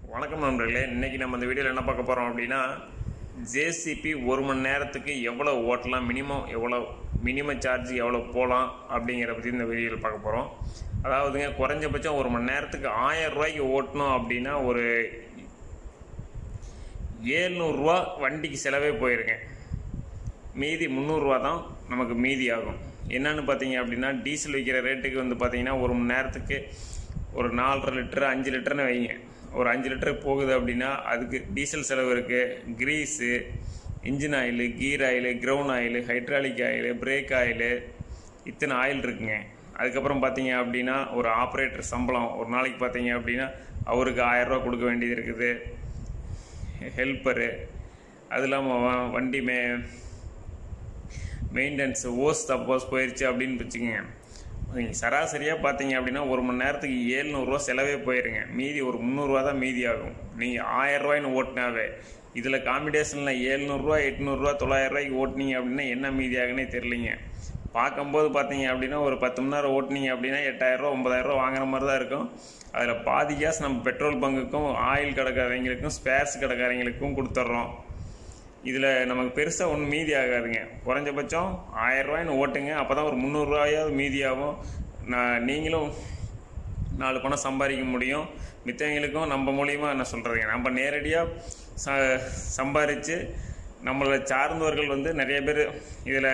வணக்கம் நண்பர்களே இன்னைக்கு நம்ம இந்த வீடியோவில் என்ன பார்க்க போகிறோம் அப்படின்னா ஜேசிபி ஒரு மணி நேரத்துக்கு எவ்வளோ ஓட்டலாம் மினிமம் எவ்வளோ மினிமம் சார்ஜ் எவ்வளோ போகலாம் அப்படிங்கிற பற்றி இந்த வீடியோவில் பார்க்க போகிறோம் அதாவதுங்க குறைஞ்சபட்சம் ஒரு மணி நேரத்துக்கு ஆயிரம் ரூபாய்க்கு ஓட்டணும் அப்படின்னா ஒரு ஏழ்நூறுரூவா வண்டிக்கு செலவே போயிருங்க மீதி முந்நூறுரூவா தான் நமக்கு மீதி ஆகும் என்னன்னு பார்த்தீங்க அப்படின்னா டீசல் விற்கிற ரேட்டுக்கு வந்து பார்த்தீங்கன்னா ஒரு மணி நேரத்துக்கு ஒரு நாலரை லிட்டர் அஞ்சு லிட்டர்னு வைங்க ஒரு அஞ்சு லிட்டர் போகுது அப்படின்னா அதுக்கு டீசல் செலவு இருக்குது grease engine oil gear oil ground oil hydraulic oil brake oil இத்தனை ஆயில் இருக்குங்க அதுக்கப்புறம் பார்த்தீங்க அப்படின்னா ஒரு ஆப்ரேட்டர் சம்பளம் ஒரு நாளைக்கு பார்த்தீங்க அப்படின்னா அவருக்கு ஆயிரரூவா கொடுக்க வேண்டியது இருக்குது ஹெல்ப்பரு அது இல்லாமல் வ- வண்டி மே மெயின்டெனன்ஸ் ஓஸ் சப்போஸ் போயிடுச்சு அப்படின்னு வச்சுக்கோங்க நீங்கள் சராசரியாக பார்த்தீங்க அப்படின்னா ஒரு மணி நேரத்துக்கு ஏழ்நூறுரூவா செலவே போயிருங்க மீதி ஒரு முந்நூறுரூவா தான் மீதி ஆகும் நீங்கள் ஆயிரரூவாய்னு ஓட்டினாவே இதில் காம்பினேஷனில் ஏழ்நூறுரூவா எட்நூறுரூவா தொள்ளாயிரரூவாய்க்கு ஓட்டினீங்க அப்படின்னா என்ன மீதி ஆகுனே தெரிலிங்க பார்க்கும்போது பார்த்தீங்க அப்படின்னா ஒரு பத்து மணி நேரம் ஓட்டினீங்க அப்படின்னா எட்டாயிரரூவா ஒன்பதாயிரரூவா வாங்குற மாதிரி தான் இருக்கும் அதில் பாதி கேஸ் நம்ம பெட்ரோல் பங்குக்கும் ஆயில் கடைக்காரங்களுக்கும் ஸ்பேர்ஸ் கடைக்காரங்களுக்கும் கொடுத்துட்றோம் இதில் நமக்கு பெருசாக ஒன்றும் மீதி ஆகாதுங்க குறைஞ்சபட்சம் ஆயிரம் ரூபாய்னு ஓட்டுங்க அப்போ தான் ஒரு முந்நூறுரூவாயாவது மீதியாகும் நான் நீங்களும் நாலு பணம் சம்பாதிக்க முடியும் மித்தவங்களுக்கும் நம்ம மூலியமாக என்ன சொல்கிறதுங்க நம்ம நேரடியாக ச சம்பாரித்து நம்மளை சார்ந்தவர்கள் வந்து நிறைய பேர் இதில்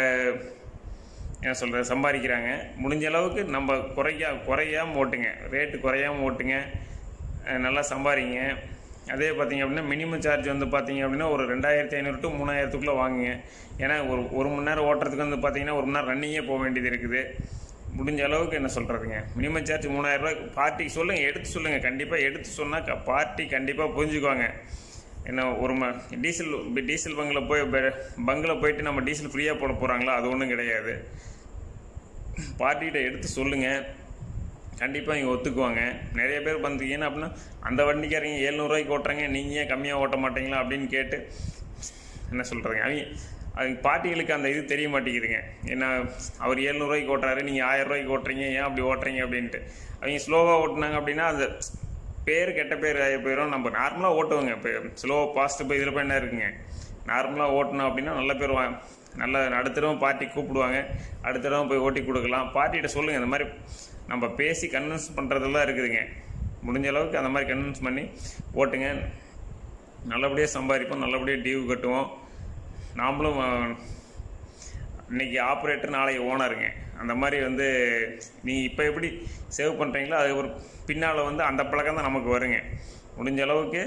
என்ன சொல்கிறது சம்பாதிக்கிறாங்க முடிஞ்ச அளவுக்கு நம்ம குறைக்க குறையாம ஓட்டுங்க ரேட்டு குறையாம ஓட்டுங்க அஹ் நல்லா சம்பாதிங்க அதே பார்த்தீங்க அப்படின்னா மினிமம் சார்ஜ் வந்து பார்த்தீங்க அப்படின்னா ஒரு ரெண்டாயிரத்தி ஐநூறு டு மூணாயிரத்துக்குள்ளே வாங்குங்க ஏன்னா ஒரு ஒரு மணி நேரம் ஓட்டுறதுக்கு வந்து பார்த்தீங்கன்னா ஒரு மணி நேரம் ரன்னிங்கே போக வேண்டியது இருக்குது முடிஞ்ச அளவுக்கு என்ன சொல்கிறதுங்க மினிமம் சார்ஜ் மூணாயிரம் ரூபாய் பார்ட்டிக்கு சொல்லுங்கள் எடுத்து சொல்லுங்கள் கண்டிப்பாக எடுத்து சொன்னால் பார்ட்டி கண்டிப்பாக புரிஞ்சுக்குவாங்க என்ன ஒரு ம டீசல் இப்ப டீசல் பங்கில் போய் பங்கில் போயிட்டு நம்ம டீசல் ஃப்ரீயாக போட போகிறாங்களா அது ஒன்றும் கிடையாது பார்ட்டிகிட்ட எடுத்து சொல்லுங்கள் கண்டிப்பாக இங்கே ஒத்துக்குவாங்க நிறைய பேர் பார்த்தீங்கன்னா அப்படின்னா அந்த வண்டிக்காரங்க ஏழ்நூறுவாய்க்கு ஓட்டுறாங்க நீங்கள் ஏன் கம்மியாக ஓட்ட மாட்டீங்களா அப்படின்னு கேட்டு என்ன சொல்கிறதுங்க அவங்க அவங்க பார்ட்டிகளுக்கு அந்த இது தெரிய மாட்டேங்குதுங்க என்ன அவர் ஏழ்நூறுவாய்க்கு ஓட்டுறாரு நீங்கள் ஆயிரம் ரூபாய்க்கு ஓட்டுறீங்க ஏன் அப்படி ஓட்டுறீங்க அப்படின்ட்டு அவங்க ஸ்லோவாக ஓட்டுனாங்க அப்படின்னா அந்த பேர் கெட்ட பேர் ஆகி போயிடும் நம்ம நார்மலாக ஓட்டுவோங்க இப்போ ஸ்லோ ஃபாஸ்ட்டு போய் இதில் போய் என்ன இருக்குங்க நார்மலாக ஓட்டணும் அப்படின்னா நல்ல பேர் வா நல்ல அடுத்த தடவை பார்ட்டி கூப்பிடுவாங்க அடுத்த தடவை போய் ஓட்டி கொடுக்கலாம் பார்ட்டிகிட்ட சொல்லுங்கள் இந்த மாதிரி நம்ம பேசி கன்வின்ஸ் பண்ணுறதெல்லாம் இருக்குதுங்க முடிஞ்ச அளவுக்கு அந்த மாதிரி கன்வின்ஸ் பண்ணி ஓட்டுங்க நல்லபடியாக சம்பாதிப்போம் நல்லபடியாக டியூ கட்டுவோம் நாமளும் அஹ், இன்னைக்கு ஆப்ரேட்டர் நாளைக்கு ஓனருங்க அந்த மாதிரி வந்து நீ இப்போ எப்படி சேவ் பண்ணுறீங்களோ அது ஒரு பின்னால் வந்து அந்த பழக்கம் தான் நமக்கு வருங்க முடிஞ்ச அளவுக்கு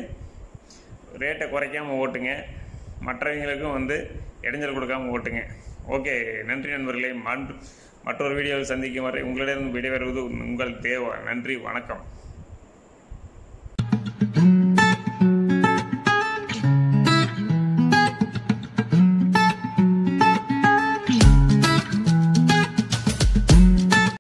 ரேட்டை குறைக்காம ஓட்டுங்க மற்றவங்களுக்கும் வந்து இடைஞ்சல் கொடுக்காம ஓட்டுங்க ஓகே நன்றி நண்பர்களே மற்ற- மற்றொரு வீடியோவில் சந்திக்கும் வரை உங்களிடம் விடைபெறுவது உங்கள் தேவா நன்றி வணக்கம்